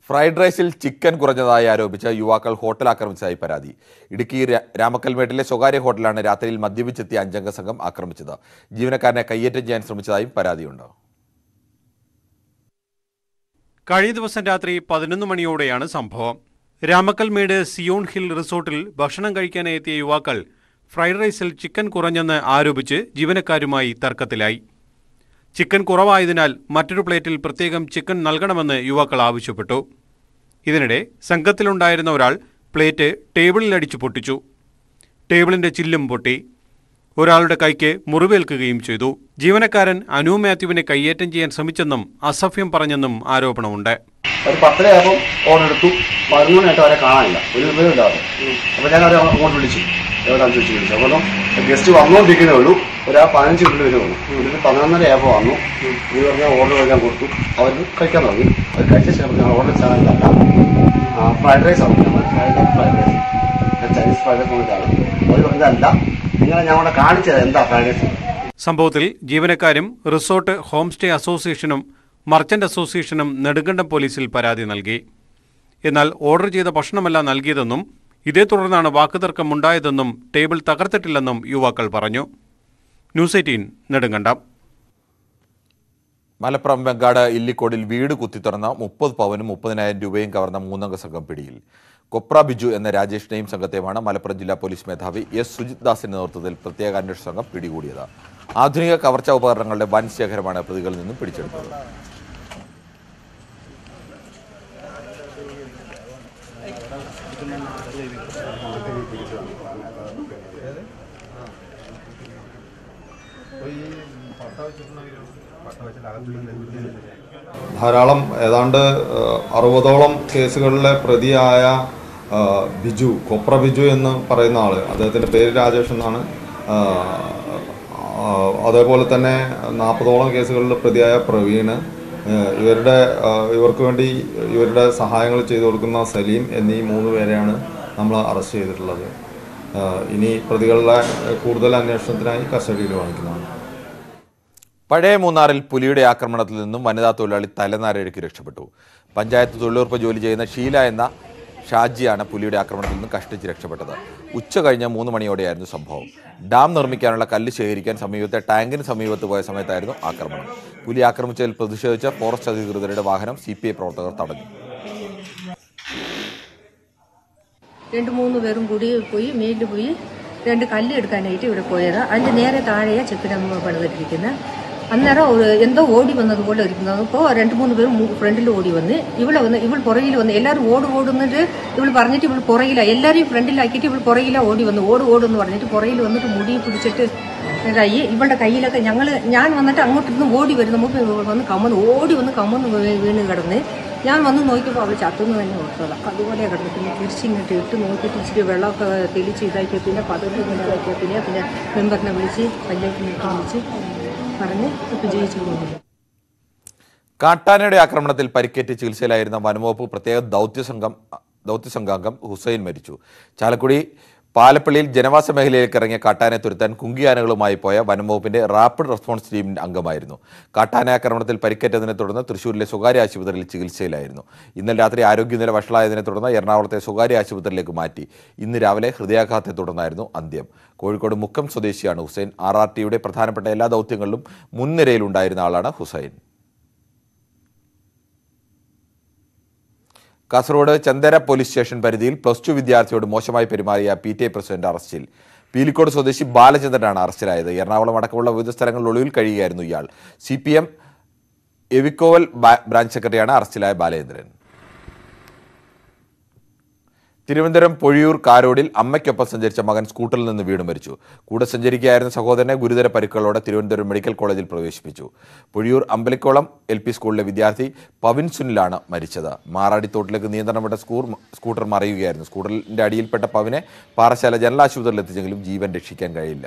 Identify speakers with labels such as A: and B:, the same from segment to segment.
A: fried റൈസിൽ chicken കുറഞ്ഞതായി ആരോപിച്ച് യുവാക്കൾ hotel ആക്രമിച്ചതായി പരാതി ഇടുക്കി രാ- രാമക്കൽമേട്ടിലെ സ്വകാര്യ ഹോട്ടലാണ് രാത്രിയിൽ മദ്യപിച്ചെത്തിയ അഞ്ചംഗ സംഘം ആക്രമിച്ചത് ജീവനക്കാരനെ കയ്യേറ്റം ചെയ്യാൻ ശ്രമിച്ചതായും പരാതിയുണ്ട്
B: കഴിഞ്ഞ ദിവസം രാത്രി പതിനൊന്ന് മണിയോടെയാണ് സംഭവം രാമക്കൽമേട് സിയോൺ ഹിൽ റിസോർട്ടിൽ ഭക്ഷണം കഴിക്കാനായി എത്തിയ യുവാക്കൾ ഫ്രൈഡ് റൈസിൽ ചിക്കൻ കുറഞ്ഞെന്ന് ആരോപിച്ച് ജീവനക്കാരുമായി തർക്കത്തിലായി ചിക്കൻ കുറവായതിനാൽ മറ്റൊരു പ്ലേറ്റിൽ പ്രത്യേകം ചിക്കൻ നൽകണമെന്ന് യുവാക്കൾ ആവശ്യപ്പെട്ടു ഇതിനിടെ സംഘത്തിലുണ്ടായിരുന്ന ഒരാൾ പ്ലേറ്റ് ടേബിളിൽ അടിച്ചു പൊട്ടിച്ചു ടേബിളിന്റെ ചില്ലും പൊട്ടി ഒരാളുടെ കൈക്ക് മുറിവേൽക്കുകയും ചെയ്തു ജീവനക്കാരൻ അനു മാത്യുവിനെ കയ്യേറ്റം ചെയ്യാൻ ശ്രമിച്ചെന്നും അസഭ്യം പറഞ്ഞെന്നും ആരോപണമുണ്ട്
C: ഒരു പത്തരയായപ്പോൾ ഓർഡർ എടുത്തു പതിനൊന്ന് മണിയായിട്ട് അവരെ കാണാനില്ല ഒരു വിവരമില്ലാതെ അപ്പോൾ ഞാൻ അവരെ അങ്ങോട്ട് വിളിച്ചു എവിടെയാണെന്ന് ചോദിച്ചു വിളിച്ചു അപ്പോൾ ഗസ്റ്റ് വന്നുകൊണ്ടിരിക്കുന്നേ ഉള്ളൂ ഒരു ആ പതിനഞ്ച് മിനിറ്റ് വരുള്ളൂ ഒരു പതിനൊന്നര ആയപ്പോൾ വന്നു ഇത് പറഞ്ഞ ഓർഡർ കഴിക്കാൻ കൊടുത്തു അവർക്ക് കഴിക്കാൻ തുടങ്ങി അവർ കഴിച്ച ശേഷം ഞാൻ ഓർഡർ ചാനലല്ല ഫ്രൈഡ് റൈസ് ആണ് fried rice fried rice Chinese fried rice കൊണ്ടാണ് അവർ പറഞ്ഞതല്ല നിങ്ങളെ ഞാൻ അവിടെ കാണിച്ചത് എന്താ ഫ്രൈഡ് റൈസ്
B: സംഭവത്തിൽ ജീവനക്കാരും റിസോർട്ട് ഹോം സ്റ്റേ അസോസിയേഷനും മർച്ചന്റ് അസോസിയേഷനും നെടുങ്കണ്ടം പോലീസിൽ പരാതി നൽകി എന്നാൽ ഓർഡർ ചെയ്ത ഭക്ഷണമല്ല നൽകിയതെന്നും ഇതേ തുടർന്നാണ് വാക്കുതർക്കം ഉണ്ടായതെന്നും ടേബിൾ തകർത്തിട്ടില്ലെന്നും യുവാക്കൾ പറഞ്ഞു ന്യൂസ് എയ്റ്റീൻ നെടുങ്കണ്ടം
A: മലപ്പുറം വെങ്കാട് ഇല്ലിക്കോടിൽ വീട് കുത്തിത്തുറന്ന മുപ്പത് പവനും മുപ്പതിനായിരം രൂപയും കവർന്ന മൂന്നംഗ സംഘം പിടിയിൽ കൊപ്ര ബിജു എന്ന രാജേഷിനെയും സംഘത്തെയുമാണ് മലപ്പുറം ജില്ലാ പോലീസ് മേധാവി എസ് സുജിത് ദാസിന്റെ നേതൃത്വത്തിൽ പ്രത്യേക അന്വേഷണ സംഘം പിടികൂടിയത് ആധുനിക കവർച്ചാ ഉപകരണങ്ങളുടെ വൻ ശേഖരമാണ് പ്രതികളിൽ നിന്നും പിടിച്ചെടുത്തത്
D: ധാരാളം ഏതാണ്ട് ഏഹ്, അറുപതോളം കേസുകളിലെ പ്രതിയായ ഏഹ്, ബിജു കൊപ്ര ബിജു എന്ന് പറയുന്ന ആള് അദ്ദേഹത്തിൻ്റെ പേര് രാജേഷ് എന്നാണ് ഏഹ്, ആഹ്, അതേപോലെ തന്നെ നാൽപ്പതോളം കേസുകളിൽ പ്രതിയായ പ്രവീണ് ഏഹ്, ഇവരുടെ ഏഹ്, ഇവർക്ക് വേണ്ടി ഇവരുടെ സഹായങ്ങൾ ചെയ്തു കൊടുക്കുന്ന സലീം എന്നീ മൂന്ന് പേരെയാണ് നമ്മൾ അറസ്റ്റ് ചെയ്തിട്ടുള്ളത് ഏഹ്, ഇനി പ്രതികളുടെ കൂടുതൽ അന്വേഷണത്തിനായി കസ്റ്റഡിയിൽ വാങ്ങിക്കുന്നതാണ്
A: പഴയ മൂന്നാറിൽ പുലിയുടെ ആക്രമണത്തിൽ നിന്നും വനിതാ തൊഴിലാളി തലനാരഴുക്കി രക്ഷപ്പെട്ടു പഞ്ചായത്ത് തൊഴിലുറപ്പ് ജോലി ചെയ്യുന്ന ഷീല എന്ന ഷാജിയാണ് പുലിയുടെ ആക്രമണത്തിൽ നിന്ന് കഷ്ടിച്ച് രക്ഷപ്പെട്ടത് ഉച്ച കഴിഞ്ഞ മൂന്ന് മണിയോടെയായിരുന്നു സംഭവം ഡാം നിർമ്മിക്കാനുള്ള കല്ല് ശേഖരിക്കാൻ സമീപത്തെ ടാങ്കിന് സമീപത്ത് പോയ സമയത്തായിരുന്നു ആക്രമണം പുലി ആക്രമിച്ചതിൽ പ്രതിഷേധിച്ച ഫോറസ്റ്റ് അധികൃതരുടെ വാഹനം സി പ്രവർത്തകർ തടഞ്ഞു
E: രണ്ട് മൂന്ന് പേരും കൂടി പോയി മേലിൽ പോയി രണ്ട് കല്ല് എടുക്കാനായിട്ട് ഇവിടെ പോയത് അതിന്റെ നേരെ താഴെയാ ചെക്കിടമ്മ പണിതിട്ടിരിക്കുന്നത് അന്നേരം ഒരു എന്തോ ഓടി വന്നതുപോലെ ഇരിക്കുന്നത് ഇപ്പോൾ രണ്ട് മൂന്ന് പേരും ഫ്രണ്ടിൽ ഓടി വന്ന് ഇവിടെ വന്ന് ഇവൾ പുറകിൽ വന്ന് എല്ലാവരും ഓട് ഓടുന്നിട്ട് ഇവൾ പറഞ്ഞിട്ട് ഇവൾ പുറകില എല്ലാവരെയും ഫ്രണ്ടിലാക്കിയിട്ട് ഇവൾ പുറകില ഓടി വന്നു ഓട് ഓടുന്ന് പറഞ്ഞിട്ട് പുറകിൽ വന്നിട്ട് മുടി പിടിച്ചിട്ട് ഇതായി ഇവളുടെ കയ്യിലൊക്കെ ഞങ്ങൾ ഞാൻ വന്നിട്ട് അങ്ങോട്ട് ഇരുന്ന് ഓടി വരുന്ന മുമ്പ് ഇവൾ വന്ന് കമ്മന്ന് ഓടി വന്ന് കമ്മന്ന് വീ- വീണ് കിടന്ന് ഞാൻ വന്ന് നോക്കിയപ്പോൾ അവൾ ചത്തുന്നു തന്നെ ഓർത്തത് അതുപോലെ കിടന്നു പിന്നെ തിരിച്ചിങ്ങോട്ട് ഇട്ട് നോക്കിയിട്ട് ഇച്ചിരി വെള്ളമൊക്കെ തെളിച്ച് ഇതാക്കിയ പിന്നെ പതിവ് ഇങ്ങനെ ഇതാക്കിയ പിന്നെ പിന്നെ മെമ്പറിനെ വിളിച്ച് പഞ്ചായത്ത് മീറ്റിംഗ് വിളിച്ച് പറഞ്ഞ് ഇപ്പം ജയിച്ചു പോകുന്നു
A: കാട്ടാനയുടെ ആക്രമണത്തിൽ പരിക്കേറ്റ് ചികിത്സയിലായിരുന്ന വനംവകുപ്പ് പ്രത്യേക ദൗത്യസംഘം ദൗത്യസംഘാംഗം ഹുസൈൻ മരിച്ചു ചാലക്കുടി പാലപ്പള്ളിയിൽ ജനവാസ മേഖലയിലേക്ക് ഇറങ്ങിയ കാട്ടാനെ തുരുത്താൻ കുങ്കിയാനകളുമായി പോയ വനംവകുപ്പിന്റെ റാപ്പിഡ് റെസ്പോൺസ് ടീമിന്റെ അംഗമായിരുന്നു കാട്ടാന ആക്രമണത്തിൽ പരിക്കേറ്റതിനെ തുടർന്ന് തൃശൂരിലെ സ്വകാര്യ ആശുപത്രിയിൽ ചികിത്സയിലായിരുന്നു ഇന്നലെ രാത്രി ആരോഗ്യനില വഷളായതിനെ തുടർന്ന് എറണാകുളത്തെ സ്വകാര്യ ആശുപത്രിയിലേക്ക് മാറ്റി ഇന്ന് രാവിലെ ഹൃദയാഘാതത്തെ തുടർന്നായിരുന്നു അന്ത്യം കോഴിക്കോട് മുക്കം സ്വദേശിയാണ് ഹുസൈൻ ആർ ആർ ടിയുടെ പ്രധാനപ്പെട്ട എല്ലാ ദൗത്യങ്ങളിലും മുൻനിരയിലുണ്ടായിരുന്ന ആളാണ് ഹുസൈൻ കാസർഗോഡ് ചന്ദര പോലീസ് സ്റ്റേഷൻ പരിധിയിൽ പ്ലസ് ടു വിദ്യാർത്ഥിയോട് മോശമായി പെരുമാറിയ പി ടി എ പ്രസിഡന്റ് അറസ്റ്റിൽ പീലിക്കോട് സ്വദേശി ബാലചന്ദ്രനാണ് അറസ്റ്റിലായത് എറണാകുളം അടക്കമുള്ള വിവിധ സ്ഥലങ്ങളിൽ ഒളിവിൽ കഴിയുകയായിരുന്നു ഇയാൾ സി പി എം എവിക്കോവൽ ബാ- ബ്രാഞ്ച് സെക്രട്ടറിയാണ് അറസ്റ്റിലായ ബാലചന്ദ്രൻ തിരുവനന്തപുരം പൊഴിയൂർ കാരോടിൽ അമ്മയ്ക്കൊപ്പം സഞ്ചരിച്ച മകൻ സ്കൂട്ടറിൽ നിന്ന് വീണ് മരിച്ചു കൂടെ സഞ്ചരിക്കുകയായിരുന്ന സഹോദരനെ ഗുരുതര പരിക്കുകളോടെ തിരുവനന്തപുരം മെഡിക്കൽ കോളേജിൽ പ്രവേശിപ്പിച്ചു പൊഴിയൂർ അമ്പലിക്കോളം എൽ പി സ്കൂളിലെ വിദ്യാർത്ഥി പവിൻ സുനിലാണ് മരിച്ചത് മാറാടിത്തോട്ടിലേക്ക് നിയന്ത്രണം വിട്ട സ്കൂർ സ്കൂട്ടർ മറിയുകയായിരുന്നു സ്കൂട്ടറിന്റെ അടിയിൽപ്പെട്ട പവിനെ പാറശാല ജനറൽ ആശുപത്രിയിൽ എത്തിച്ചെങ്കിലും ജീവൻ രക്ഷിക്കാൻ കഴിയില്ല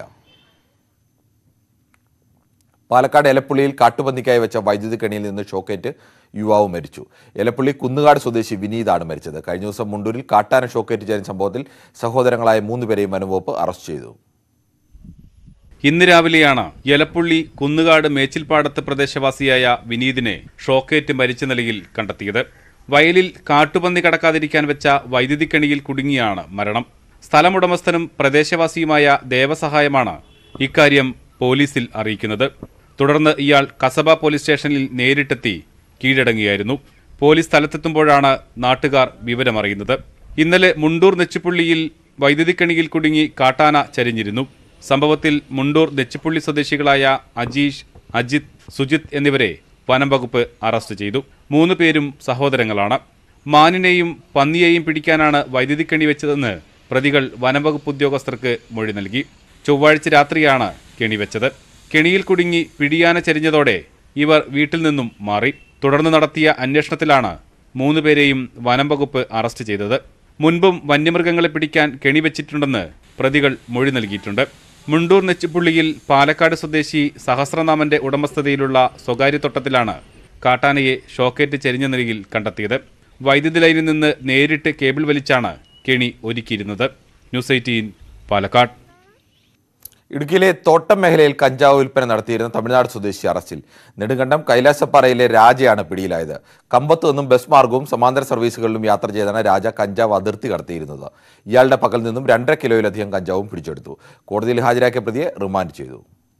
A: പാലക്കാട് എലപ്പുള്ളിയിൽ കാട്ടുപന്നിക്കായി വെച്ച വൈദ്യുതി കണിയിൽ നിന്ന് ഷോക്കേറ്റ് യുവാവ് മരിച്ചു എലപ്പുള്ളി കുന്നുകാട് സ്വദേശി വിനീതാണ് മരിച്ചത് കഴിഞ്ഞ ദിവസം മുണ്ടൂരിൽ കാട്ടാന ഷോക്കേറ്റ് ചേരുന്ന സംഭവത്തിൽ സഹോദരങ്ങളായ മൂന്നുപേരെയും വനംവകുപ്പ് അറസ്റ്റ് ചെയ്തു
F: ഇന്ന് രാവിലെയാണ് എലപ്പുള്ളി കുന്നുകാട് മേച്ചിൽപ്പാടത്ത് പ്രദേശവാസിയായ വിനീതിനെ ഷോക്കേറ്റ് മരിച്ച നിലയിൽ കണ്ടെത്തിയത് വയലിൽ കാട്ടുപന്നി കടക്കാതിരിക്കാൻ വെച്ച വൈദ്യുതിക്കണിയിൽ കുടുങ്ങിയാണ് മരണം സ്ഥലമുടമസ്ഥനും പ്രദേശവാസിയുമായ ദേവസഹായമാണ് ഇക്കാര്യം പോലീസിൽ അറിയിക്കുന്നത് തുടർന്ന് ഇയാൾ കസബ പോലീസ് സ്റ്റേഷനിൽ നേരിട്ടെത്തി കീഴടങ്ങിയായിരുന്നു പോലീസ് സ്ഥലത്തെത്തുമ്പോഴാണ് നാട്ടുകാർ വിവരമറിയുന്നത് ഇന്നലെ മുണ്ടൂർ നെച്ചിപ്പുള്ളിയിൽ വൈദ്യുതിക്കണിയിൽ കുടുങ്ങി കാട്ടാന ചരിഞ്ഞിരുന്നു സംഭവത്തിൽ മുണ്ടൂർ നെച്ചിപ്പുള്ളി സ്വദേശികളായ അജീഷ് അജിത് സുജിത് എന്നിവരെ വനം വകുപ്പ് അറസ്റ്റ് ചെയ്തു മൂന്ന് പേരും സഹോദരങ്ങളാണ് മാനിനെയും പന്നിയെയും പിടിക്കാനാണ് വൈദ്യുതിക്കണി വെച്ചതെന്ന് പ്രതികൾ വനംവകുപ്പ് ഉദ്യോഗസ്ഥർക്ക് മൊഴി നൽകി ചൊവ്വാഴ്ച രാത്രിയാണ് കെണി വെച്ചത് കെണിയിൽ കുടുങ്ങി പിടിയാന ചരിഞ്ഞതോടെ ഇവർ വീട്ടിൽ നിന്നും മാറി തുടർന്ന് നടത്തിയ അന്വേഷണത്തിലാണ് മൂന്ന് പേരെയും വനം വകുപ്പ് അറസ്റ്റ് ചെയ്തത് മുൻപും വന്യമൃഗങ്ങളെ പിടിക്കാൻ കെണി വെച്ചിട്ടുണ്ടെന്ന് പ്രതികൾ മൊഴി നൽകിയിട്ടുണ്ട് മുണ്ടൂർ നെച്ചിപ്പുള്ളിയിൽ പാലക്കാട് സ്വദേശി സഹസ്രനാമന്റെ ഉടമസ്ഥതയിലുള്ള സ്വകാര്യ തോട്ടത്തിലാണ് കാട്ടാനയെ ഷോക്കേറ്റ് ചെരിഞ്ഞ നിലയിൽ കണ്ടെത്തിയത് വൈദ്യുതി ലൈനിൽ നിന്ന് നേരിട്ട് കേബിൾ വലിച്ചാണ് കെണി ഒരുക്കിയിരുന്നത് ന്യൂസ് എയ്റ്റീൻ പാലക്കാട്
A: ഇടുക്കിയിലെ തോട്ടം മേഖലയിൽ കഞ്ചാവ് വിൽപ്പന നടത്തിയിരുന്ന തമിഴ്നാട് സ്വദേശി അറസ്റ്റിൽ നെടുങ്കണ്ടം കൈലാസപ്പാറയിലെ രാജയാണ് പിടിയിലായത് കമ്പത്ത് നിന്നും ബസ് മാർഗവും സമാന്തര സർവീസുകളിലും യാത്ര ചെയ്താണ് രാജ കഞ്ചാവ് അതിർത്തി കടത്തിയിരുന്നത് ഇയാളുടെ പക്കൽ നിന്നും രണ്ടര കിലോയിലധികം കഞ്ചാവും പിടിച്ചെടുത്തു കോടതിയിൽ ഹാജരാക്കിയ പ്രതിയെ റിമാൻഡ് ചെയ്തു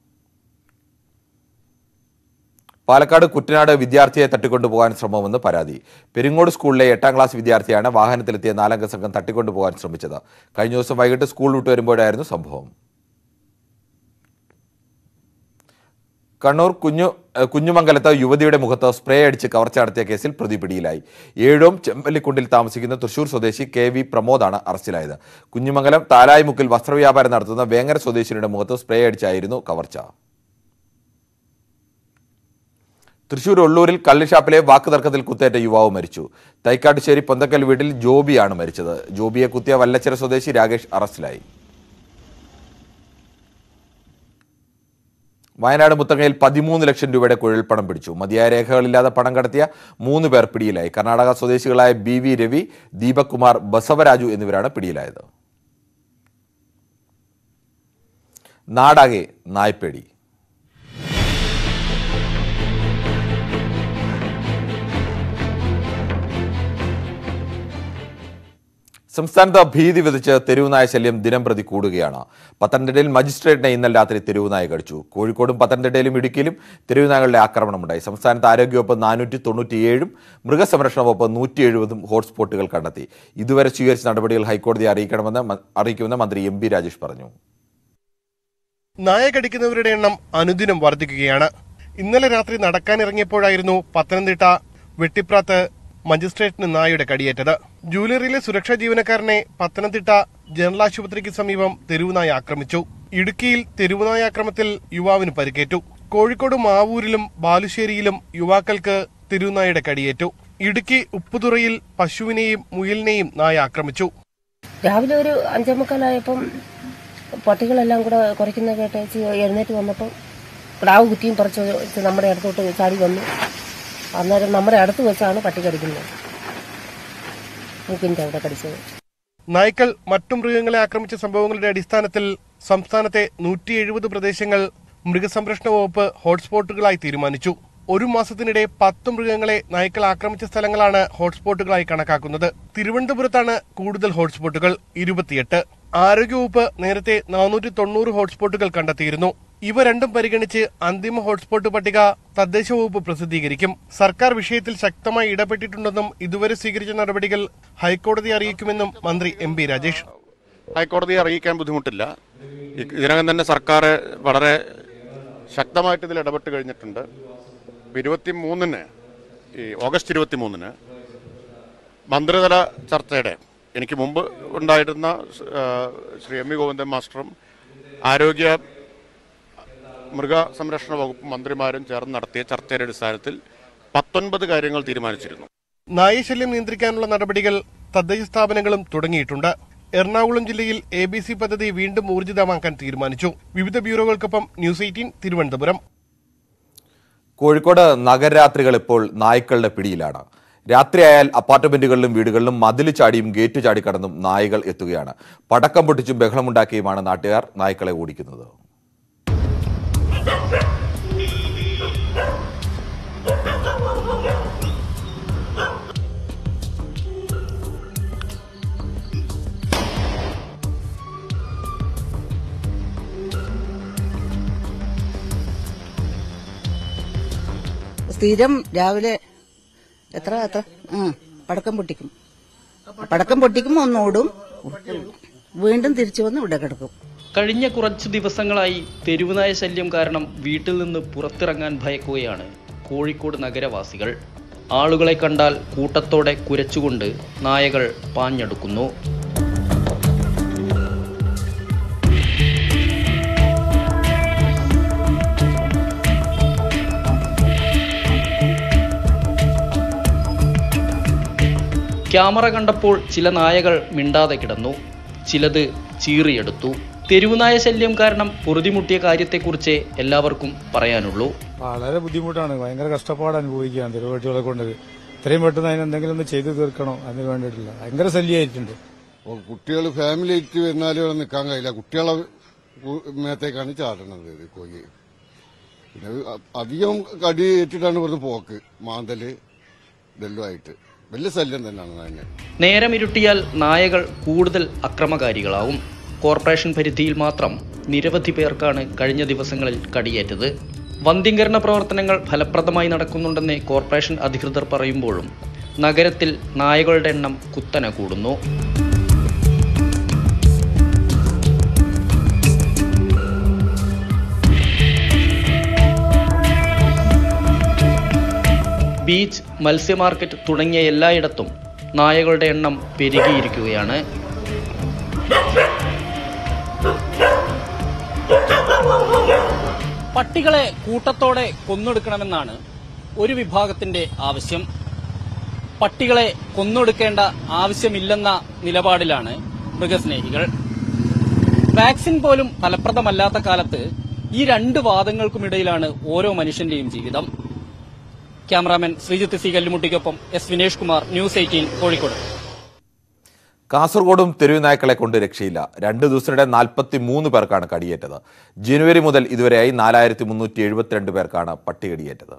A: പാലക്കാട് കുട്ടനാട് വിദ്യാർത്ഥിയെ തട്ടിക്കൊണ്ടുപോകാൻ ശ്രമമെന്ന് പരാതി പെരിങ്ങോട് സ്കൂളിലെ എട്ടാം ക്ലാസ് വിദ്യാർത്ഥിയാണ് വാഹനത്തിലെത്തിയ നാലംഗ സംഘം തട്ടിക്കൊണ്ടുപോകാൻ ശ്രമിച്ചത് കഴിഞ്ഞ ദിവസം വൈകിട്ട് സ്കൂൾ വിട്ടു വരുമ്പോഴായിരുന്നു സംഭവം കണ്ണൂർ കുഞ്ഞു ഏഹ് കുഞ്ഞുമംഗലത്ത് യുവതിയുടെ മുഖത്ത് സ്പ്രേ അടിച്ച് കവർച്ച നടത്തിയ കേസിൽ പ്രതി പിടിയിലായി ഏഴോം ചെമ്പല്ലിക്കുണ്ടിൽ താമസിക്കുന്ന തൃശൂർ സ്വദേശി കെ വി പ്രമോദാണ് അറസ്റ്റിലായത് കുഞ്ഞുമംഗലം താലായിമുക്കിൽ വസ്ത്രവ്യാപാരം നടത്തുന്ന വേങ്ങര സ്വദേശിനിയുടെ മുഖത്ത് സ്പ്രേ അടിച്ചായിരുന്നു കവർച്ച തൃശൂർ ഉള്ളൂരിൽ കള്ളിഷാപ്പിലെ വാക്കുതർക്കത്തിൽ കുത്തേറ്റ യുവാവ് മരിച്ചു തൈക്കാട്ടുശ്ശേരി പൊന്തക്കൽ വീട്ടിൽ ജോബിയാണ് മരിച്ചത് ജോബിയെ കുത്തിയ വല്ലച്ചിറ സ്വദേശി രാകേഷ് അറസ്റ്റിലായി വയനാട് മുത്തങ്ങയിൽ പതിമൂന്ന് ലക്ഷം രൂപയുടെ കുഴൽപ്പണം പിടിച്ചു മതിയായ രേഖകളില്ലാതെ പണം കടത്തിയ മൂന്ന് പേർ പിടിയിലായി കർണാടക സ്വദേശികളായ ബി വി രവി ദീപക് കുമാർ ബസവരാജു എന്നിവരാണ് പിടിയിലായത് നാടാകെ നായ്പേടി സംസ്ഥാനത്ത് ഭീതി വിധിച്ച് തെരുവുനായ ശല്യം ദിനംപ്രതി കൂടുകയാണ് പത്തനംതിട്ടയിൽ മജിസ്ട്രേറ്റിനെ ഇന്നലെ രാത്രി തെരുവുനായ കടിച്ചു കോഴിക്കോടും പത്തനംതിട്ടയിലും ഇടുക്കിയിലും തെരുവുനായകളുടെ ആക്രമണമുണ്ടായി സംസ്ഥാനത്ത് ആരോഗ്യവകുപ്പ് നാനൂറ്റി തൊണ്ണൂറ്റിയേഴും മൃഗസംരക്ഷണ വകുപ്പ് നൂറ്റി എഴുപതും ഹോട്ട്സ്പോട്ടുകൾ കണ്ടെത്തി ഇതുവരെ സ്വീകരിച്ച നടപടികൾ ഹൈക്കോടതിയെ അറിയിക്കണമെന്ന് മ- അറിയിക്കുമെന്ന് മന്ത്രി എം പി രാജേഷ് പറഞ്ഞു
G: നായ കടിക്കുന്നവരുടെ എണ്ണം അനുദിനം വർദ്ധിക്കുകയാണ് ഇന്നലെ രാത്രി നടക്കാനിറങ്ങിയപ്പോഴായിരുന്നു പത്തനംതിട്ട വെട്ടിപ്രാത്ത് മജിസ്ട്രേറ്റിന് നായയുടെ കടിയേറ്റത് ജൂവലറിയിലെ സുരക്ഷാ ജീവനക്കാരനെ പത്തനംതിട്ട ജനറൽ ആശുപത്രിക്ക് സമീപം തെരുവുനായ ആക്രമിച്ചു ഇടുക്കിയിൽ തെരുവുനായ ആക്രമത്തിൽ യുവാവിന് പരിക്കേറ്റു കോഴിക്കോട് മാവൂരിലും ബാലുശ്ശേരിയിലും യുവാക്കൾക്ക് തെരുവുനായയുടെ കടിയേറ്റു ഇടുക്കി ഉപ്പുതുറയിൽ പശുവിനെയും മുയലിനെയും നായ ആക്രമിച്ചു
H: രാവിലെ ഒരു അഞ്ചേ മുക്കാലായപ്പം പട്ടികളെല്ലാം കൂടെ കുറയ്ക്കുന്ന കേട്ടേച്ച് എഴുന്നേറ്റ് വന്നപ്പം ക്ടാവ് കുത്തിയും പറിച്ച് വെച്ച് നമ്മുടെ അടുത്തോട്ട് ചാടി വന്നു അന്നേരം നമ്മുടെ അടുത്ത് വെച്ചാണ് പട്ടി കടിക്കുന്നത് മൂക്കിൻ്റെ അവിടെ കടിച്ചത്
G: നായ്ക്കൾ മറ്റു മൃഗങ്ങളെ ആക്രമിച്ച സംഭവങ്ങളുടെ അടിസ്ഥാനത്തിൽ സംസ്ഥാനത്തെ നൂറ്റി എഴുപത് പ്രദേശങ്ങൾ മൃഗസംരക്ഷണ വകുപ്പ് ഹോട്ട്സ്പോട്ടുകളായി തീരുമാനിച്ചു ഒരു മാസത്തിനിടെ പത്ത് മൃഗങ്ങളെ നായ്ക്കൾ ആക്രമിച്ച സ്ഥലങ്ങളാണ് ഹോട്ട്സ്പോട്ടുകളായി കണക്കാക്കുന്നത് തിരുവനന്തപുരത്താണ് കൂടുതൽ ഹോട്ട്സ്പോട്ടുകൾ ഇരുപത്തിയെട്ട് ആരോഗ്യവകുപ്പ് നേരത്തെ നാനൂറ്റി തൊണ്ണൂറ് ഹോട്ട്സ്പോട്ടുകൾ കണ്ടെത്തിയിരുന്നു ഇവ രണ്ടും പരിഗണിച്ച് അന്തിമ ഹോട്ട്സ്പോട്ട് പട്ടിക തദ്ദേശ വകുപ്പ് പ്രസിദ്ധീകരിക്കും സർക്കാർ വിഷയത്തിൽ ശക്തമായി ഇടപെട്ടിട്ടുണ്ടെന്നും ഇതുവരെ സ്വീകരിച്ച നടപടികൾ ഹൈക്കോടതി അറിയിക്കുമെന്നും മന്ത്രി എം പി രാജേഷ്
I: ഹൈക്കോടതിയെ അറിയിക്കാൻ ബുദ്ധിമുട്ടില്ല ഇ- ഇതിനകം തന്നെ സർക്കാർ വളരെ ശക്തമായിട്ട് ഇതിൽ ഇടപെട്ട് കഴിഞ്ഞിട്ടുണ്ട് ഇരുപത്തി മൂന്നിന് ഈ ഓഗസ്റ്റ് ഇരുപത്തി മൂന്നിന് മന്ത്രിതല ചർച്ചയുടെ എനിക്ക് മുമ്പ് ഉണ്ടായിരുന്ന സ്- ആ, ശ്രീ എം വി ഗോവിന്ദൻ മാസ്റ്ററും ആരോഗ്യ മൃഗസംരക്ഷണ വകുപ്പ് മന്ത്രിമാരും ചേർന്ന് നടത്തിയ ചർച്ചയുടെ അടിസ്ഥാനത്തിൽ പത്തൊൻപത് കാര്യങ്ങൾ തീരുമാനിച്ചിരുന്നു
G: നായശല്യം നിയന്ത്രിക്കാനുള്ള നടപടികൾ തദ്ദേശ സ്ഥാപനങ്ങളും തുടങ്ങിയിട്ടുണ്ട് എറണാകുളം ജില്ലയിൽ എ ബി സി പദ്ധതി വീണ്ടും ഊർജിതമാക്കാൻ തീരുമാനിച്ചു വിവിധ ബ്യൂറോകൾക്കൊപ്പം ന്യൂസ് എയ്റ്റീൻ തിരുവനന്തപുരം
A: കോഴിക്കോട് നഗരരാത്രികൾ ഇപ്പോൾ നായ്ക്കളുടെ പിടിയിലാണ് രാത്രിയായാൽ അപ്പാർട്ട്മെന്റുകളിലും വീടുകളിലും മതിൽ ചാടിയും ഗേറ്റ് ചാടിക്കടന്നും നായകൾ എത്തുകയാണ് പടക്കം പൊട്ടിച്ചും ബഹളമുണ്ടാക്കിയുമാണ് നാട്ടുകാർ നായ്ക്കളെ ഓടിക്കുന്നത്
J: സ്ഥിരം രാവിലെ എത്ര എത്ര ആ പടക്കം പൊട്ടിക്കും പടക്കം പൊട്ടിക്കും ഒന്ന് ഓടും വീണ്ടും തിരിച്ചു വന്ന് ഇവിടെ കിടക്കും
K: കഴിഞ്ഞ കുറച്ച് ദിവസങ്ങളായി തെരുവുനായ ശല്യം കാരണം വീട്ടിൽ നിന്ന് പുറത്തിറങ്ങാൻ ഭയക്കുകയാണ് കോഴിക്കോട് നഗരവാസികൾ ആളുകളെ കണ്ടാൽ കൂട്ടത്തോടെ കുരച്ചുകൊണ്ട് നായകൾ പാഞ്ഞെടുക്കുന്നു ക്യാമറ കണ്ടപ്പോൾ ചില നായകൾ മിണ്ടാതെ കിടന്നു ചിലത് ചീറിയെടുത്തു തെരുവുനായ ശല്യം കാരണം പൊറുതിമുട്ടിയ കാര്യത്തെക്കുറിച്ച് എല്ലാവർക്കും പറയാനുള്ളൂ
L: വളരെ ബുദ്ധിമുട്ടാണ് ഭയങ്കര കഷ്ടപ്പാട് അനുഭവിക്കുകയാണ് തിരുവട്ടികളെ കൊണ്ട് ഇത്രയും പെട്ടെന്ന് അതിന് എന്തെങ്കിലും ഒന്ന് ചെയ്തു തീർക്കണം അതിന് വേണ്ടിയിട്ടില്ല ഭയങ്കര ശല്യമായിട്ടുണ്ട്
M: കുട്ടികൾ ഫാമിലി ആയിട്ട് വരുന്നാലും ഇവിടെ നിൽക്കാൻ കഴിയില്ല കുട്ടികളെ കു- മേത്തേക്കാണ് ചാടുന്നത് ഇത് കോഴി പിന്നെ അ- അധികം കടി ഏറ്റിട്ടാണ് ഇവിടുന്ന് പോക്ക് മാന്തല് ഇതെല്ലാം ആയിട്ട് വലിയ ശല്യം തന്നെയാണ് അതിന്
K: നേരമിരുട്ടിയാൽ നായകൾ കൂടുതൽ അക്രമകാരികളാവും കോർപ്പറേഷൻ പരിധിയിൽ മാത്രം നിരവധി പേർക്കാണ് കഴിഞ്ഞ ദിവസങ്ങളിൽ കടിയേറ്റത് വന്ധ്യംകരണ പ്രവർത്തനങ്ങൾ ഫലപ്രദമായി നടക്കുന്നുണ്ടെന്ന് കോർപ്പറേഷൻ അധികൃതർ പറയുമ്പോഴും നഗരത്തിൽ നായകളുടെ എണ്ണം കുത്തനെ കൂടുന്നു ബീച്ച് മത്സ്യമാർക്കറ്റ് തുടങ്ങിയ എല്ലായിടത്തും നായകളുടെ എണ്ണം പെരുകിയിരിക്കുകയാണ് പട്ടികളെ കൂട്ടത്തോടെ കൊന്നൊടുക്കണമെന്നാണ് ഒരു വിഭാഗത്തിന്റെ ആവശ്യം പട്ടികളെ കൊന്നൊടുക്കേണ്ട ആവശ്യമില്ലെന്ന നിലപാടിലാണ് മൃഗസ്നേഹികൾ വാക്സിൻ പോലും ഫലപ്രദമല്ലാത്ത കാലത്ത് ഈ രണ്ട് വാദങ്ങൾക്കുമിടയിലാണ് ഓരോ മനുഷ്യന്റെയും ജീവിതം ക്യാമറാമാൻ ശ്രീജിത്ത് സി കല്ലുമുട്ടിക്കൊപ്പം S Vinesh Kumar news eighteen Kozhikode
A: കാസർഗോഡും തെരുവ് നായ്ക്കളെ കൊണ്ട് രക്ഷയില്ല രണ്ട് ദിവസത്തിനിടെ നാൽപ്പത്തി മൂന്ന് പേർക്കാണ് കടിയേറ്റത് ജനുവരി മുതൽ ഇതുവരെയായി നാലായിരത്തി മുന്നൂറ്റി എഴുപത്തിരണ്ട് പേർക്കാണ് പട്ടി കടിയേറ്റത്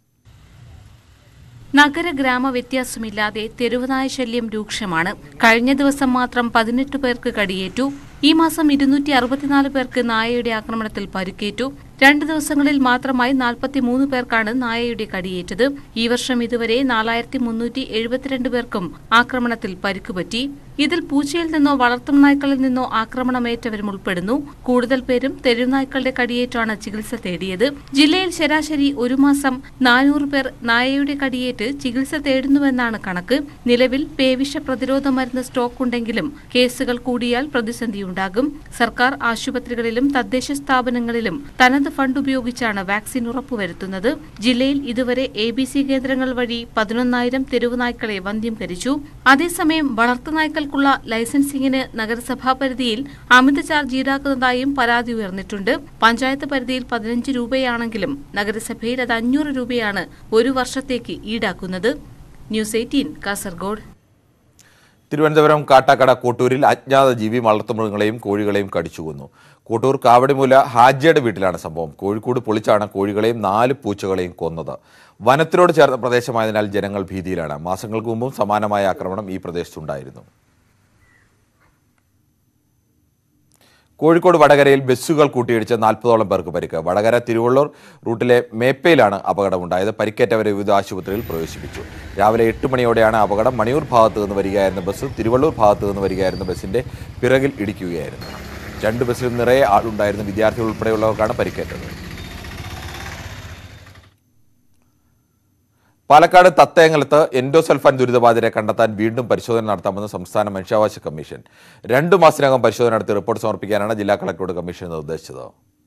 N: നഗര ഗ്രാമ വ്യത്യാസമില്ലാതെ തെരുവുനായ ശല്യം രൂക്ഷമാണ് കഴിഞ്ഞ ദിവസം മാത്രം പതിനെട്ട് പേർക്ക് കടിയേറ്റു ഈ മാസം ഇരുന്നൂറ്റി അറുപത്തിനാല് പേർക്ക് നായയുടെ ആക്രമണത്തിൽ പരിക്കേറ്റു രണ്ട് ദിവസങ്ങളിൽ മാത്രമായി നാൽപ്പത്തിമൂന്ന് പേർക്കാണ് നായയുടെ കടിയേറ്റത് ഈ വർഷം ഇതുവരെ നാലായിരത്തി മുന്നൂറ്റി എഴുപത്തിരണ്ട് പേർക്കും ആക്രമണത്തിൽ പരിക്കുപറ്റി ഇതിൽ പൂച്ചയിൽ നിന്നോ വളർത്തുനായ്ക്കളിൽ നിന്നോ ആക്രമണമേറ്റവരും ഉൾപ്പെടുന്നു കൂടുതൽ പേരും തെരുവുനായ്ക്കളുടെ കടിയേറ്റാണ് ചികിത്സ തേടിയത് ജില്ലയിൽ ശരാശരി ഒരു മാസം നാനൂറ് പേർ നായയുടെ കടിയേറ്റ് ചികിത്സ തേടുന്നുവെന്നാണ് കണക്ക് നിലവിൽ പേവിഷ പ്രതിരോധ മരുന്ന് സ്റ്റോക്ക് ഉണ്ടെങ്കിലും കേസുകൾ കൂടിയാൽ പ്രതിസന്ധിയുണ്ടാകും സർക്കാർ ആശുപത്രികളിലും തദ്ദേശ സ്ഥാപനങ്ങളിലും തനത് ഫണ്ട് ഉപയോഗിച്ചാണ് വാക്സിൻ ഉറപ്പുവരുത്തുന്നത് ജില്ലയിൽ ഇതുവരെ എ ബി സി കേന്ദ്രങ്ങൾ വഴി പതിനൊന്നായിരം തെരുവുനായ്ക്കളെ വന്ധ്യംകരിച്ചു അതേസമയം വളർത്തുനായ്ക്കൾക്കുള്ള ലൈസൻസിംഗിന് നഗരസഭാ പരിധിയിൽ അമിത ചാർജ് ഈടാക്കുന്നതായും പരാതി ഉയർന്നിട്ടുണ്ട് പഞ്ചായത്ത് പരിധിയിൽ പതിനഞ്ച് രൂപയാണെങ്കിലും നഗരസഭയിൽ അത് അഞ്ഞൂറ് രൂപയാണ് ഒരു വർഷത്തേക്ക് ഈടാക്കുന്നത് ന്യൂസ് എയ്റ്റീൻ കാസർഗോഡ്
A: തിരുവനന്തപുരം കാട്ടാക്കട കോട്ടൂരിൽ അജ്ഞാത ജീവി വളർത്തുമൃഗങ്ങളെയും കോഴികളെയും കടിച്ചു കൊന്നു കോട്ടൂർ കാവടിമൂല ഹാജിയുടെ വീട്ടിലാണ് സംഭവം കോഴിക്കോട് പൊളിച്ചാണ് കോഴികളെയും നാല് പൂച്ചകളെയും കൊന്നത് വനത്തിനോട് ചേർന്ന പ്രദേശമായതിനാൽ ജനങ്ങൾ ഭീതിയിലാണ് മാസങ്ങൾക്ക് മുമ്പും സമാനമായ ആക്രമണം ഈ പ്രദേശത്തുണ്ടായിരുന്നു കോഴിക്കോട് വടകരയിൽ ബസ്സുകൾ കൂട്ടിയിടിച്ച് നാൽപ്പതോളം പേർക്ക് പരിക്ക് വടകര തിരുവള്ളൂർ റൂട്ടിലെ മേപ്പയിലാണ് അപകടമുണ്ടായത് പരിക്കേറ്റവരെ വിവിധ ആശുപത്രിയിൽ പ്രവേശിപ്പിച്ചു രാവിലെ എട്ട് മണിയോടെയാണ് അപകടം മണിയൂർ ഭാഗത്ത് നിന്ന് വരികയായിരുന്ന ബസ് തിരുവള്ളൂർ ഭാഗത്ത് നിന്ന് വരികയായിരുന്ന ബസിന്റെ പിറകിൽ ഇടിക്കുകയായിരുന്നു രണ്ട് ബസ്സിലും നിറയെ ആളുണ്ടായിരുന്ന വിദ്യാർത്ഥികൾ ഉൾപ്പെടെയുള്ളവർക്കാണ് പരിക്കേറ്റത് പാലക്കാട് തത്തയങ്കലത്ത് എൻഡോസൾഫാൻ ദുരിതബാധിതരെ കണ്ടെത്താൻ വീണ്ടും പരിശോധന നടത്താമെന്ന് സംസ്ഥാന മനുഷ്യാവകാശ കമ്മീഷൻ രണ്ടു മാസത്തിനകം പരിശോധന നടത്തി റിപ്പോർട്ട് സമർപ്പിക്കാനാണ് ജില്ലാ കളക്ടറോട് കമ്മീഷൻ നിർദ്ദേശിച്ചത്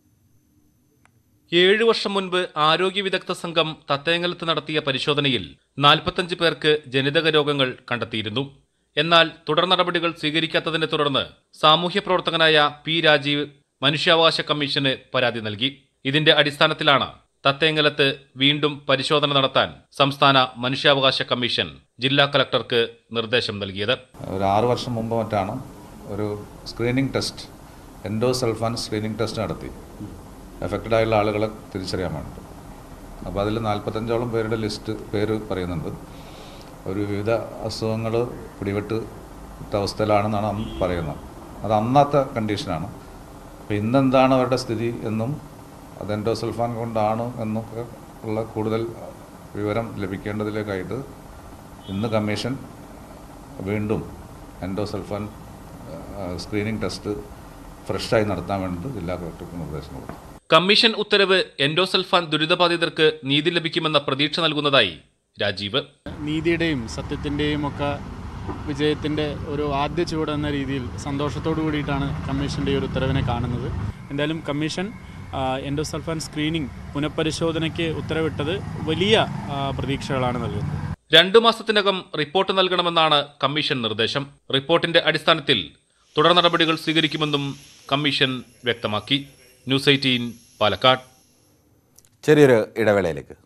F: ഏഴു വർഷം മുൻപ് ആരോഗ്യ വിദഗ്ധ സംഘം തത്തേങ്ങലത്ത് നടത്തിയ പരിശോധനയിൽ നാൽപ്പത്തഞ്ച് പേർക്ക് ജനിതക രോഗങ്ങൾ കണ്ടെത്തിയിരുന്നു എന്നാൽ തുടർ നടപടികൾ സ്വീകരിക്കാത്തതിനെ തുടർന്ന് സാമൂഹ്യ പ്രവർത്തകനായ പി രാജീവ് മനുഷ്യാവകാശ കമ്മീഷന് പരാതി നൽകി ഇതിന്റെ അടിസ്ഥാനത്തിലാണ് തത്തേങ്ങലത്ത് വീണ്ടും പരിശോധന നടത്താൻ സംസ്ഥാന മനുഷ്യാവകാശ കമ്മീഷൻ ജില്ലാ കലക്ടർക്ക് നിർദ്ദേശം നൽകിയത്
O: ഒരു ആറ് വർഷം മുമ്പ് മറ്റാണ് ഒരു screening test endosulfan screening test നടത്തി എഫക്റ്റഡ് ആയുള്ള ആളുകളെ തിരിച്ചറിയാൻ വേണ്ടി അപ്പോൾ അതിൽ നാൽപ്പത്തഞ്ചോളം പേരുടെ ലിസ്റ്റ് പേര് പറയുന്നുണ്ട് ഒരു വിവിധ അസുഖങ്ങൾ പിടിപെട്ട് ഇട്ട അവസ്ഥയിലാണെന്നാണ് അന്ന് പറയുന്നത് അത് അന്നത്തെ കണ്ടീഷനാണ് അപ്പോൾ ഇന്നെന്താണ് അവരുടെ സ്ഥിതി എന്നും അത് എൻഡോസൾഫാൻ കൊണ്ടാണ് എന്നൊക്കെ ഉള്ള കൂടുതൽ വിവരം ലഭിക്കേണ്ടതിലേക്കായിട്ട് ഇന്ന് കമ്മീഷൻ വീണ്ടും എൻഡോസൾഫാൻ സ്ക്രീനിംഗ് ടെസ്റ്റ് ഫ്രഷായി നടത്താൻ വേണ്ടി ജില്ലാ കളക്ടർക്ക് നിർദ്ദേശം കൊടുത്തു
F: കമ്മീഷൻ ഉത്തരവ് എൻഡോസൾഫാൻ ദുരിതബാധിതർക്ക് നീതി ലഭിക്കുമെന്ന പ്രതീക്ഷ നൽകുന്നതായി രാജീവ്
P: നീതിയുടെയും സത്യത്തിൻ്റെയും ഒക്കെ വിജയത്തിൻ്റെ ഒരു ആദ്യ ചുവട് എന്ന രീതിയിൽ സന്തോഷത്തോടു കൂടിയിട്ടാണ് കമ്മീഷൻ്റെ ഈ ഒരു ഉത്തരവിനെ കാണുന്നത് എന്തായാലും കമ്മീഷൻ ആ, എൻഡോസൾഫാൻ സ്ക്രീനിംഗ് പുനഃപരിശോധനയ്ക്ക് ഉത്തരവിട്ടത് വലിയ ആ, പ്രതീക്ഷകളാണ് നൽകുന്നത്
F: രണ്ടു മാസത്തിനകം റിപ്പോർട്ട് നൽകണമെന്നാണ് കമ്മീഷൻ നിർദ്ദേശം റിപ്പോർട്ടിന്റെ അടിസ്ഥാനത്തിൽ തുടർ നടപടികൾ സ്വീകരിക്കുമെന്നും കമ്മീഷൻ വ്യക്തമാക്കി ന്യൂസ് എയ്റ്റീൻ പാലക്കാട്
A: ചെറിയൊരു ഇടവേളയിലേക്ക്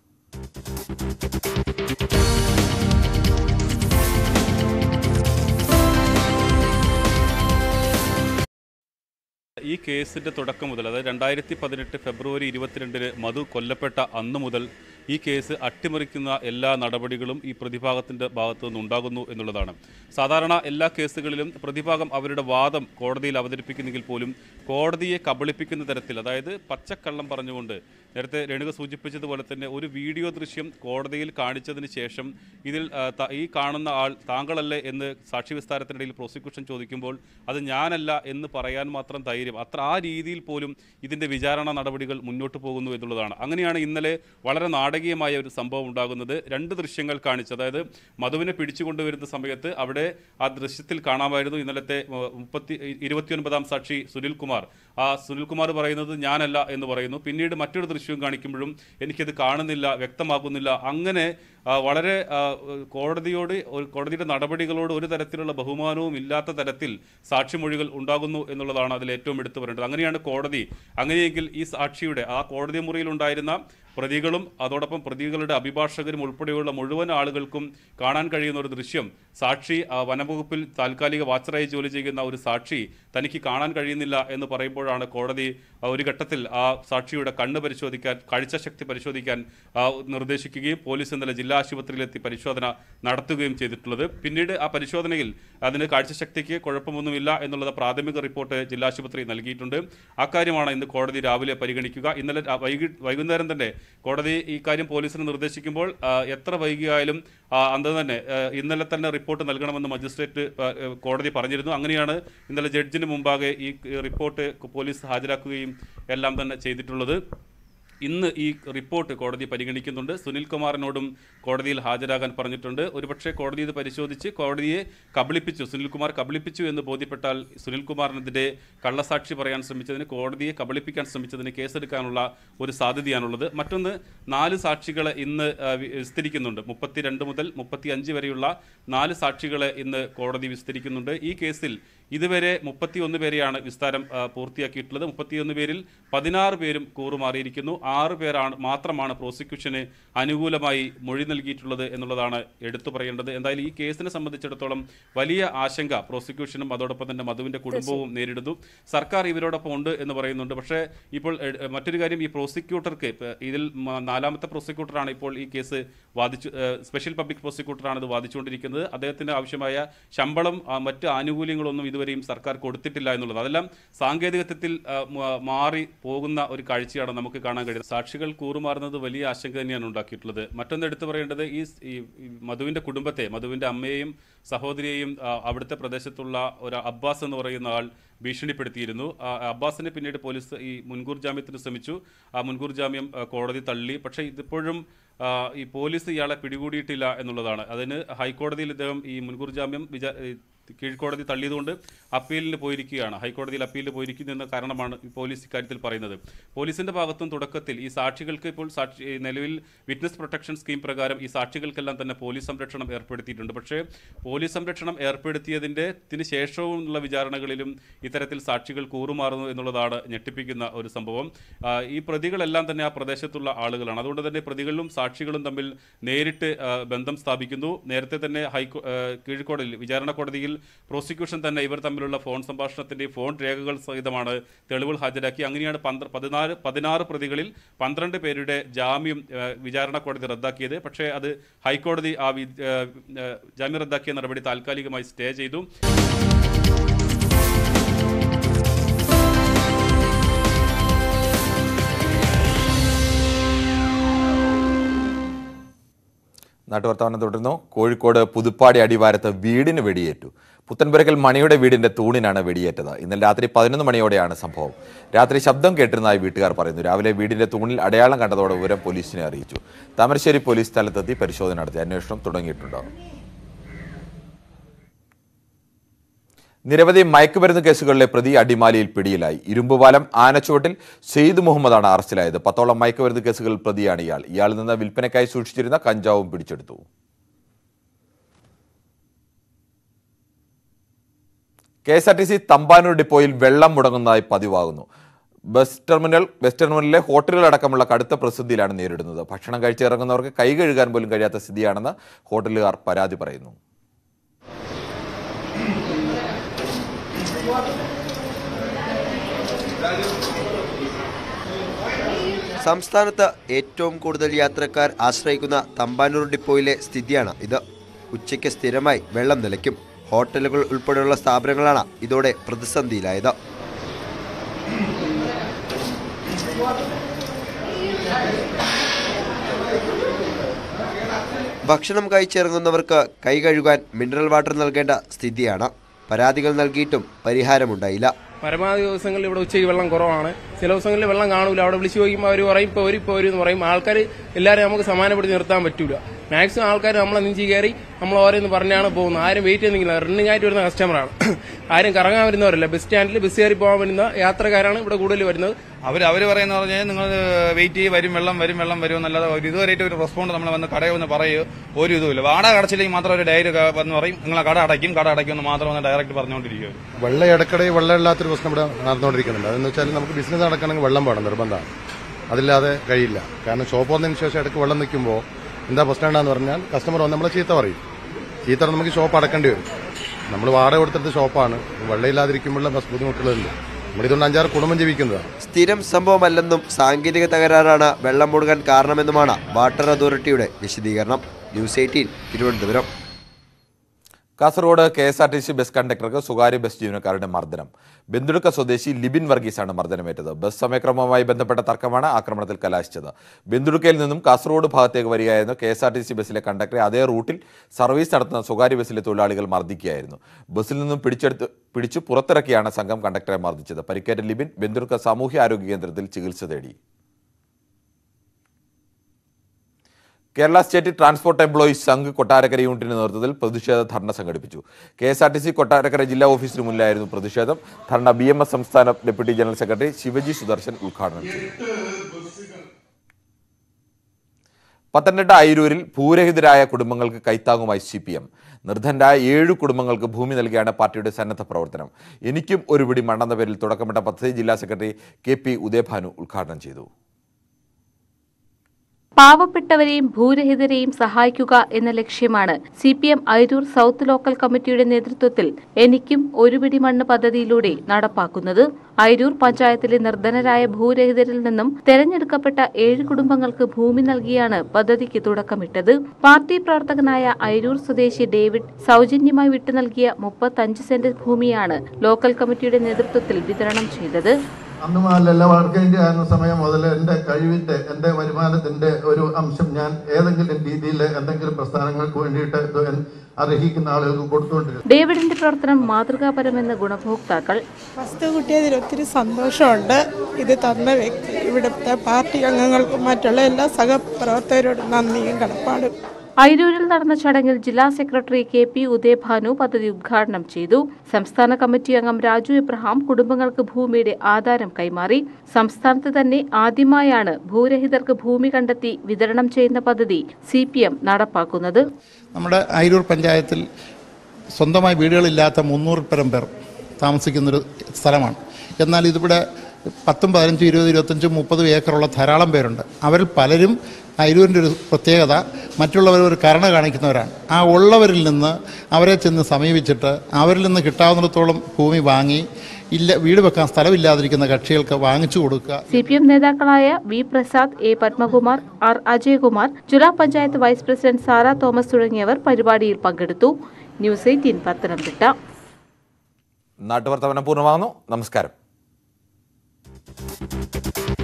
Q: ഈ കേസിന്റെ തുടക്കം മുതൽ അതായത് രണ്ടായിരത്തി പതിനെട്ട് ഫെബ്രുവരി ഇരുപത്തിരണ്ടിന് മധു കൊല്ലപ്പെട്ട അന്ന് മുതൽ ഈ കേസ് അട്ടിമറിക്കുന്ന എല്ലാ നടപടികളും ഈ പ്രതിഭാഗത്തിന്റെ ഭാഗത്തു നിന്നുണ്ടാകുന്നു എന്നുള്ളതാണ് സാധാരണ എല്ലാ കേസുകളിലും പ്രതിഭാഗം അവരുടെ വാദം കോടതിയിൽ അവതരിപ്പിക്കുന്നെങ്കിൽ പോലും കോടതിയെ കബളിപ്പിക്കുന്ന തരത്തിൽ അതായത് പച്ചക്കള്ളം പറഞ്ഞുകൊണ്ട് നേരത്തെ രേണുക സൂചിപ്പിച്ചതുപോലെ തന്നെ ഒരു വീഡിയോ ദൃശ്യം കോടതിയിൽ കാണിച്ചതിന് ശേഷം ഇതിൽ ആ, ത- ഈ കാണുന്ന ആൾ താങ്കളല്ലേ എന്ന് സാക്ഷി വിസ്താരത്തിനിടയിൽ പ്രോസിക്യൂഷൻ ചോദിക്കുമ്പോൾ അത് ഞാനല്ല എന്ന് പറയാൻ മാത്രം ധൈര്യം അത്ര ആ രീതിയിൽ പോലും ഇതിൻ്റെ വിചാരണ നടപടികൾ മുന്നോട്ട് പോകുന്നു എന്നുള്ളതാണ് അങ്ങനെയാണ് ഇന്നലെ വളരെ നാടകീയമായ ഒരു സംഭവം ഉണ്ടാകുന്നത് രണ്ട് ദൃശ്യങ്ങൾ കാണിച്ച് അതായത് മധുവിനെ പിടിച്ചുകൊണ്ടുവരുന്ന സമയത്ത് അവിടെ ആ ദൃശ്യത്തിൽ കാണാമായിരുന്നു ഇന്നലത്തെ ഏഹ്, മുപ്പത്തി ഇരുപത്തിയൊൻപതാം സാക്ഷി സുനിൽ കുമാർ ആ സുനിൽ കുമാർ പറയുന്നത് ഞാനല്ല എന്ന് പറയുന്നു പിന്നീട് മറ്റൊരു ദൃശ്യവും കാണിക്കുമ്പോഴും എനിക്കത് കാണുന്നില്ല വ്യക്തമാകുന്നില്ല അങ്ങനെ ആ, വളരെ ആ, കോടതിയോട് ഒരു കോടതിയുടെ നടപടികളോട് ഒരു തരത്തിലുള്ള ബഹുമാനവും ഇല്ലാത്ത തരത്തിൽ സാക്ഷിമൊഴികൾ ഉണ്ടാകുന്നു എന്നുള്ളതാണ് അതിൽ ഏറ്റവും എടുത്തു പറയേണ്ടത് അങ്ങനെയാണ് കോടതി അങ്ങനെയെങ്കിൽ ഈ സാക്ഷിയുടെ ആ കോടതി മുറിയിൽ ഉണ്ടായിരുന്ന പ്രതികളും അതോടൊപ്പം പ്രതികളുടെ അഭിഭാഷകരും ഉൾപ്പെടെയുള്ള മുഴുവൻ ആളുകൾക്കും കാണാൻ കഴിയുന്ന ഒരു ദൃശ്യം സാക്ഷി ആ, വനംവകുപ്പിൽ താൽക്കാലിക വാച്ചറായി ജോലി ചെയ്യുന്ന ഒരു സാക്ഷി തനിക്ക് കാണാൻ കഴിയുന്നില്ല എന്ന് പറയുമ്പോഴാണ് കോടതി ആ, ഒരു ഘട്ടത്തിൽ ആ സാക്ഷിയുടെ കണ്ണ് പരിശോധിക്കാൻ കാഴ്ചശക്തി പരിശോധിക്കാൻ ആ, നിർദ്ദേശിക്കുകയും പോലീസ് ഇന്നലെ ജില്ലാ ആശുപത്രിയിലെത്തി പരിശോധന നടത്തുകയും ചെയ്തിട്ടുള്ളത് പിന്നീട് ആ പരിശോധനയിൽ അതിന് കാഴ്ചശക്തിക്ക് കുഴപ്പമൊന്നുമില്ല എന്നുള്ളത് പ്രാഥമിക റിപ്പോർട്ട് ജില്ലാ ആശുപത്രി നൽകിയിട്ടുണ്ട് അക്കാര്യമാണ് ഇന്ന് കോടതി രാവിലെ പരിഗണിക്കുക ഇന്നലെ രാ- വൈകി വൈകുന്നേരം തന്നെ കോടതി ഈ കാര്യം പോലീസിന് നിർദ്ദേശിക്കുമ്പോൾ ആ, എത്ര വൈകിയായാലും ആ, അന്ന് തന്നെ ആ, ഇന്നലെ തന്നെ റിപ്പോർട്ട് നൽകണമെന്ന് മജിസ്ട്രേറ്റ് ആ, ഏ, കോടതി പറഞ്ഞിരുന്നു അങ്ങനെയാണ് ഇന്നലെ ജഡ്ജിന് മുമ്പാകെ ഈ റിപ്പോർട്ട് പോലീസ് ഹാജരാക്കുകയും എല്ലാം തന്നെ ചെയ്തിട്ടുള്ളത് ഇന്ന് ഈ റിപ്പോർട്ട് കോടതി പരിഗണിക്കുന്നുണ്ട് സുനിൽ കുമാറിനോടും കോടതിയിൽ ഹാജരാകാൻ പറഞ്ഞിട്ടുണ്ട് ഒരുപക്ഷെ കോടതി ഇത് പരിശോധിച്ച് കോടതിയെ കബളിപ്പിച്ചു സുനിൽകുമാർ കബളിപ്പിച്ചു എന്ന് ബോധ്യപ്പെട്ടാൽ സുനിൽകുമാറിനെതിരെ കള്ളസാക്ഷി പറയാൻ ശ്രമിച്ചതിന് കോടതിയെ കബളിപ്പിക്കാൻ ശ്രമിച്ചതിന് കേസെടുക്കാനുള്ള ഒരു സാധ്യതയാണുള്ളത് മറ്റൊന്ന് നാല് സാക്ഷികളെ ഇന്ന് ആ, വി- വിസ്തരിക്കുന്നുണ്ട് മുപ്പത്തിരണ്ട് മുതൽ മുപ്പത്തി അഞ്ച് വരെയുള്ള നാല് സാക്ഷികളെ ഇന്ന് കോടതി വിസ്തരിക്കുന്നുണ്ട് ഈ കേസിൽ ഇതുവരെ മുപ്പത്തിയൊന്ന് പേരെയാണ് വിസ്താരം ആ, പൂർത്തിയാക്കിയിട്ടുള്ളത് മുപ്പത്തിയൊന്ന് പേരിൽ പതിനാറ് പേരും കൂറുമാറിയിരിക്കുന്നു ആറ് പേരാണ് മാത്രമാണ് പ്രോസിക്യൂഷന് അനുകൂലമായി മൊഴി നൽകിയിട്ടുള്ളത് എന്നുള്ളതാണ് എടുത്തു പറയേണ്ടത് എന്തായാലും ഈ കേസിനെ സംബന്ധിച്ചിടത്തോളം വലിയ ആശങ്ക പ്രോസിക്യൂഷനും അതോടൊപ്പം തന്നെ മധുവിന്റെ കുടുംബവും നേരിടുന്നു സർക്കാർ ഇവരോടൊപ്പം ഉണ്ട് എന്ന് പറയുന്നുണ്ട് പക്ഷേ ഇപ്പോൾ എ- മറ്റൊരു കാര്യം ഈ പ്രോസിക്യൂട്ടർക്ക് ഇപ്പ ഇതിൽ മ- നാലാമത്തെ പ്രോസിക്യൂട്ടറാണ് ഇപ്പോൾ ഈ കേസ് വാദിച്ചു ഏഹ് സ്പെഷ്യൽ പബ്ലിക് പ്രോസിക്യൂട്ടറാണ് ഇത് വാദിച്ചുകൊണ്ടിരിക്കുന്നത് അദ്ദേഹത്തിന് ആവശ്യമായ ശമ്പളം ആ, മറ്റ് ആനുകൂല്യങ്ങളൊന്നും ഇതുവരെയും സർക്കാർ കൊടുത്തിട്ടില്ല എന്നുള്ളത് അതെല്ലാം സാങ്കേതികത്വത്തിൽ ആ, മ- മാറി പോകുന്ന ഒരു കാഴ്ചയാണ് നമുക്ക് കാണാൻ കഴിയുന്നത് സാക്ഷികൾ കൂറുമാറുന്നത് വലിയ ആശങ്ക തന്നെയാണ് ഉണ്ടാക്കിയിട്ടുള്ളത് മറ്റൊന്ന് എടുത്തു പറയേണ്ടത് ഈ സ്- ഈ ഈ മധുവിന്റെ കുടുംബത്തെ മധുവിന്റെ അമ്മയെയും സഹോദരിയെയും ആ, അവിടുത്തെ പ്രദേശത്തുള്ള ഒരു അബ്ബാസ് എന്ന് പറയുന്ന ആൾ ഭീഷണിപ്പെടുത്തിയിരുന്നു ആ, അബ്ബാസിനെ പിന്നീട് പോലീസ് ഈ മുൻകൂർ ജാമ്യത്തിന് ശ്രമിച്ചു ആ മുൻകൂർ ജാമ്യം ആ, കോടതി തള്ളി പക്ഷേ ഇതിപ്പോഴും ആ, ഈ പോലീസ് ഇയാളെ പിടികൂടിയിട്ടില്ല എന്നുള്ളതാണ് അതിന് ഹൈക്കോടതിയിൽ ഇദ്ദേഹം ഈ മുൻകൂർ ജാമ്യം വിചാ ഈ കീഴ്ക്കോടതി തള്ളിയതുകൊണ്ട് അപ്പീലിന് പോയിരിക്കുകയാണ് ഹൈക്കോടതിയിൽ അപ്പീലിന് പോയിരിക്കുന്നു എന്ന കാരണമാണ് ഈ പോലീസ് ഇക്കാര്യത്തിൽ പറയുന്നത് പോലീസിന്റെ ഭാഗത്തും തുടക്കത്തിൽ ഈ സാക്ഷികൾക്ക് ഇപ്പോൾ സാക്ഷി ഈ നിലവിൽ വിറ്റ്നസ് പ്രൊട്ടക്ഷൻ സ്കീം പ്രകാരം ഈ സാക്ഷികൾക്കെല്ലാം തന്നെ പോലീസ് സംരക്ഷണം ഏർപ്പെടുത്തിയിട്ടുണ്ട് പക്ഷേ പോലീസ് സംരക്ഷണം ഏർപ്പെടുത്തിയതിൻ്റെ ത്തിന് ശേഷവുമുള്ള വിചാരണകളിലും ഇത്തരത്തിൽ സാക്ഷികൾ കൂറുമാറുന്നു എന്നുള്ളതാണ് ഞെട്ടിപ്പിക്കുന്ന ഒരു സംഭവം ആ, ഈ പ്രതികളെല്ലാം തന്നെ ആ പ്രദേശത്തുള്ള ആളുകളാണ് അതുകൊണ്ട് തന്നെ പ്രതികളും സാക്ഷികളും തമ്മിൽ നേരിട്ട് ആ, ബന്ധം സ്ഥാപിക്കുന്നു നേരത്തെ തന്നെ ഹൈക്കോ ആ, കീഴ്ക്കോടതിയിൽ വിചാരണ കോടതിയിൽ പ്രോസിക്യൂഷൻ തന്നെ ഇവർ തമ്മിലുള്ള ഫോൺ സംഭാഷണത്തിന്റെ ഫോൺ രേഖകൾ സഹിതമാണ് തെളിവുകൾ ഹാജരാക്കി അങ്ങനെയാണ് പന്ത്ര പതിനാല് പതിനാറ് പ്രതികളിൽ പന്ത്രണ്ട് പേരുടെ ജാമ്യം ആ, വിചാരണ കോടതി റദ്ദാക്കിയത് പക്ഷേ അത് ഹൈക്കോടതി ആ വി- ആ, ആ, ജാമ്യം റദ്ദാക്കിയ നടപടി താൽക്കാലികമായി സ്റ്റേ ചെയ്തു
A: നാട്ടുവർത്തമാനം തുടരുന്നു കോഴിക്കോട് പുതുപ്പാടി അടിവാരത്ത് വീടിന് വെടിയേറ്റു പുത്തൻപുരക്കൽ മണിയുടെ വീടിന്റെ തൂണിനാണ് വെടിയേറ്റത് ഇന്നലെ രാത്രി പതിനൊന്ന് മണിയോടെയാണ് സംഭവം രാത്രി ശബ്ദം കേട്ടിരുന്നതായി വീട്ടുകാർ പറയുന്നു രാവിലെ വീടിന്റെ തൂണിൽ അടയാളം കണ്ടതോടെ വിവരം പോലീസിനെ അറിയിച്ചു താമരശ്ശേരി പോലീസ് സ്ഥലത്തെത്തി പരിശോധന നടത്തി അന്വേഷണം തുടങ്ങിയിട്ടുണ്ട് നിരവധി മയക്കുമരുന്ന് കേസുകളിലെ പ്രതി അടിമാലിയിൽ പിടിയിലായി ഇരുമ്പുപാലം ആനച്ചുവട്ടിൽ സെയ്ദ് മുഹമ്മദാണ് അറസ്റ്റിലായത് പത്തോളം മയക്കുമരുന്ന് കേസുകളിൽ പ്രതിയാണ് ഇയാൾ ഇയാളിൽ നിന്ന് വിൽപ്പനയ്ക്കായി സൂക്ഷിച്ചിരുന്ന കഞ്ചാവും പിടിച്ചെടുത്തു K S R T C Thampanoor ഡിപ്പോയിൽ വെള്ളം മുടങ്ങുന്നതായി പതിവാകുന്നു ബസ് ടെർമിനൽ ബസ് ടെർമിനലിലെ ഹോട്ടലുകളടക്കമുള്ള കടുത്ത പ്രതിസന്ധിയിലാണ് നേരിടുന്നത് ഭക്ഷണം കഴിച്ചിറങ്ങുന്നവർക്ക് കൈ കഴുകാൻ പോലും കഴിയാത്ത സ്ഥിതിയാണെന്ന് ഹോട്ടലുകാർ പരാതി പറയുന്നു
R: സംസ്ഥാനത്ത് ഏറ്റവും കൂടുതൽ യാത്രക്കാർ ആശ്രയിക്കുന്ന തമ്പാനൂർ ഡിപ്പോയിലെ സ്ഥിതിയാണ് ഇത് ഉച്ചയ്ക്ക് സ്ഥിരമായി വെള്ളം നിലയ്ക്കും ഹോട്ടലുകൾ ഉൾപ്പെടെയുള്ള സ്ഥാപനങ്ങളാണ് ഇതോടെ പ്രതിസന്ധിയിലായത് ഭക്ഷണം കഴിച്ചിറങ്ങുന്നവർക്ക് കൈ കഴുകാൻ മിനറൽ വാട്ടർ നൽകേണ്ട സ്ഥിതിയാണ് പരാതികൾ നൽകിയിട്ടും പരിഹാരമുണ്ടായില്ല
S: പരമാവധി ദിവസങ്ങളിൽ ഇവിടെ ഉച്ചയ്ക്ക് വെള്ളം കുറവാണ് ചില ദിവസങ്ങളിൽ വെള്ളം കാണൂല അവിടെ വിളിച്ചു ചോദിക്കുമ്പോൾ അവർ പറയും ഇപ്പോൾ വരും ഇപ്പോൾ വരും എന്ന് പറയും ആൾക്കാർ എല്ലാവരും നമുക്ക് സമാനപ്പെടുത്തി നിർത്താൻ പറ്റൂല മാക്സിമം ആൾക്കാർ നമ്മളെ നെഞ്ചി കയറി നമ്മൾ ഓരോന്ന് പറഞ്ഞാണ് പോകുന്നത് ആരും വെയിറ്റ് ചെയ്യുന്നില്ല റണ്ണിംഗ് ആയിട്ട് വരുന്ന കസ്റ്റമറാണ് ആരും കറങ്ങാൻ വരുന്നവരല്ല ബസ് സ്റ്റാൻഡിൽ ബസ് കയറി പോകാൻ വരുന്ന യാത്രക്കാരാണ് ഇവിടെ കൂടുതൽ വരുന്നത്
T: അവർ അവർ പറയുന്ന പറഞ്ഞാൽ നിങ്ങൾ വെയിറ്റ് ചെയ്യും വരും വെള്ളം വരും വെള്ളം വരും എന്നല്ലാതെ ഒരു ഇതുവരെയായിട്ട് ഒരു റെസ്പോണ്ട് നമ്മൾ വന്ന് കടയിൽ വന്ന് പറയുകയോ ഒരു ഇതുമില്ല വാടക അടച്ചില്ലെങ്കിൽ മാത്രം ഒരു ഡയറി വന്ന് പറയും നിങ്ങൾ കട അടയ്ക്കും കട അടയ്ക്കും എന്ന് മാത്രം വന്ന് ഡയറക്റ്റ് പറഞ്ഞുകൊണ്ടിരിക്കും
U: വെള്ളം ഇടയ്ക്കിടെ വെള്ളമില്ലാത്തൊരു പ്രശ്നം ഇവിടെ നടന്നുകൊണ്ടിരിക്കുന്നുണ്ട് അതെന്ന് വെച്ചാൽ നമുക്ക് ബിസിനസ് നടക്കണമെങ്കിൽ വെള്ളം വേണം നിർബന്ധമാണ് അതില്ലാതെ കഴിയില്ല കാരണം ഷോപ്പ് വന്നതിന് ശേഷം ഇടയ്ക്ക് വെള്ളം നിൽക്കുമ്പോൾ എന്താ പ്രശ്നമുണ്ടെന്ന് പറഞ്ഞാൽ കസ്റ്റമർ വന്ന് നമ്മളെ ചീത്ത പറയും ചീത്ത പറഞ്ഞാൽ നമുക്ക് ഷോപ്പ് അടക്കേണ്ടി വരും നമ്മൾ വാടക കൊടുത്തിട്ട് ഷോപ്പാണ് വെള്ളമില്ലാതിരിക്കുമ്പോഴുള്ള ബസ് ബുദ്ധിമുട്ടുകളുണ്ട് നമ്മളിതുകൊണ്ട് അഞ്ചാറ് കുടുംബം ജീവിക്കുന്നതാണ്
R: സ്ഥിരം സംഭവമല്ലെന്നും സാങ്കേതിക തകരാറാണ് വെള്ളം മുഴുകാൻ കാരണമെന്നുമാണ് വാട്ടർ അതോറിറ്റിയുടെ വിശദീകരണം news eighteen Thiruvananthapuram
A: Kasaragod K S R T C bus കണ്ടക്ടർക്ക് സ്വകാര്യ ബസ് ജീവനക്കാരുടെ മർദ്ദനം ബന്ധുടുക്ക സ്വദേശി ലിബിൻ വർഗീസാണ് മർദ്ദനമേറ്റത് ബസ് സമയക്രമവുമായി ബന്ധപ്പെട്ട തർക്കമാണ് ആക്രമണത്തിൽ കലാശിച്ചത് ബന്ധുടുക്കയിൽ നിന്നും കാസർഗോഡ് ഭാഗത്തേക്ക് വരികയായിരുന്നു K S R T C ബസ്സിലെ കണ്ടക്ടറെ അതേ റൂട്ടിൽ സർവീസ് നടത്തുന്ന സ്വകാര്യ ബസ്സിലെ തൊഴിലാളികൾ മർദ്ദിക്കുകയായിരുന്നു ബസ്സിൽ നിന്നും പിടിച്ചെടുത്ത് പിടിച്ചു പുറത്തിറക്കിയാണ് സംഘം കണ്ടക്ടറെ മർദ്ദിച്ചത് പരിക്കേറ്റ ലിബിൻ ബന്ധുടുക്ക സാമൂഹ്യ ആരോഗ്യ കേന്ദ്രത്തിൽ ചികിത്സ തേടി Kerala state transport employees Sangh Kottarakkara യൂണിറ്റിന്റെ നേതൃത്വത്തിൽ പ്രതിഷേധ ധർണ സംഘടിപ്പിച്ചു K S R T C Kottarakkara ജില്ലാ ഓഫീസിന് മുന്നിലായിരുന്നു പ്രതിഷേധം ധർണ ബി എം എസ് സംസ്ഥാന deputy general secretary Shivaji Sudarshan ഉദ്ഘാടനം ചെയ്തു പത്തനംതിട്ട അയിരൂരിൽ ഭൂരഹിതരായ കുടുംബങ്ങൾക്ക് കൈത്താങ്ങുമായി സി പി എം നിർധനരായ ഏഴു കുടുംബങ്ങൾക്ക് ഭൂമി നൽകിയാണ് പാർട്ടിയുടെ സന്നദ്ധ പ്രവർത്തനം എനിക്കും ഒരു പിടി മണ്ണെന്ന പേരിൽ തുടക്കമിട്ട പദ്ധതി ജില്ലാ സെക്രട്ടറി കെ പി ഉദയഭാനു ഉദ്ഘാടനം ചെയ്തു
N: പാവപ്പെട്ടവരെയും ഭൂരഹിതരെയും സഹായിക്കുക എന്ന ലക്ഷ്യമാണ് C P M Aroor south local കമ്മിറ്റിയുടെ നേതൃത്വത്തിൽ എനിക്കും ഒരു പിടി മണ്ണ് പദ്ധതിയിലൂടെ നടപ്പാക്കുന്നത് അരൂർ പഞ്ചായത്തിലെ നിർധനരായ ഭൂരഹിതരിൽ നിന്നും തെരഞ്ഞെടുക്കപ്പെട്ട ഏഴ് കുടുംബങ്ങൾക്ക് ഭൂമി നൽകിയാണ് പദ്ധതിക്ക് തുടക്കമിട്ടത് പാർട്ടി പ്രവർത്തകനായ അരൂർ സ്വദേശി ഡേവിഡ് സൗജന്യമായി വിട്ടു നൽകിയ മുപ്പത്തഞ്ച് സെന്റ് ഭൂമിയാണ് ലോക്കൽ കമ്മിറ്റിയുടെ നേതൃത്വത്തിൽ വിതരണം ചെയ്തത്
V: അന്ന് മുതലല്ല വർക്കിംഗ് ആയിരുന്ന സമയം മുതൽ എൻ്റെ കഴിവിൻ്റെ എൻ്റെ വരുമാനത്തിൻ്റെ ഒരു അംശം ഞാൻ ഏതെങ്കിലും രീതിയിൽ എന്തെങ്കിലും പ്രസ്ഥാനങ്ങൾക്ക് വേണ്ടിയിട്ട് ഇത് അർഹിക്കുന്ന ആളുകൾക്ക് കൊടുത്തുകൊണ്ടിരുന്നു
N: ഡേവിഡിന്റെ പ്രവർത്തനം മാതൃകാപരമെന്ന് ഗുണഭോക്താക്കൾ
W: വസ്തു കിട്ടിയതിൽ ഒത്തിരി സന്തോഷമുണ്ട് ഇത് തന്ന വ്യക്തി ഇവിടുത്തെ പാർട്ടി അംഗങ്ങൾക്കും മറ്റുള്ള എല്ലാ സഹപ്രവർത്തകരോടും നന്ദിയും കടപ്പാടും
N: അയിരൂരിൽ നടന്ന ചടങ്ങിൽ ജില്ലാ സെക്രട്ടറി കെ പി ഉദയഭാനു പദ്ധതി ഉദ്ഘാടനം ചെയ്തു സംസ്ഥാന കമ്മിറ്റി അംഗം രാജു എബ്രഹാം കുടുംബങ്ങൾക്ക് ഭൂമിയുടെ ആധാരം കൈമാറി സംസ്ഥാനത്ത് തന്നെ ആദ്യമായാണ് ഭൂരഹിതർക്ക് ഭൂമി കണ്ടെത്തി വിതരണം ചെയ്യുന്ന പദ്ധതി സി നടപ്പാക്കുന്നത്
X: നമ്മുടെ അയിരൂർ പഞ്ചായത്തിൽ സ്വന്തമായി വീടുകളില്ലാത്ത മുന്നൂറ് പരം പേർ താമസിക്കുന്നൊരു സ്ഥലമാണ് എന്നാൽ ഇതിവിടെ പത്തും പതിനഞ്ചും ഇരുപത് ഇരുപത്തഞ്ചും മുപ്പതും ഏക്കറുള്ള ധാരാളം പേരുണ്ട് അവരിൽ പലരും അയിരൂരിൻ്റെ ഒരു പ്രത്യേകത മറ്റുള്ളവർ ഒരു കരുണ കാണിക്കുന്നവരാണ് ആ ഉള്ളവരിൽ നിന്ന് അവരെ ചെന്ന് സമീപിച്ചിട്ട് അവരിൽ നിന്ന് കിട്ടാവുന്നിടത്തോളം ഭൂമി വാങ്ങി ഇല്ല വീട് വെക്കാൻ സ്ഥലമില്ലാതിരിക്കുന്ന കക്ഷികൾക്ക് വാങ്ങിച്ചു കൊടുക്കുക
N: സി പി എം നേതാക്കളായ V Prasad A Padmakumar R Ajayakumar ജില്ലാ panchayat vice president Sara Thomas തുടങ്ങിയവർ പരിപാടിയിൽ പങ്കെടുത്തു ന്യൂസ് എയ്റ്റീൻ പത്തനംതിട്ട
A: നാട്ടുവർത്തമാനം പൂർണ്ണമാകുന്നു നമസ്കാരം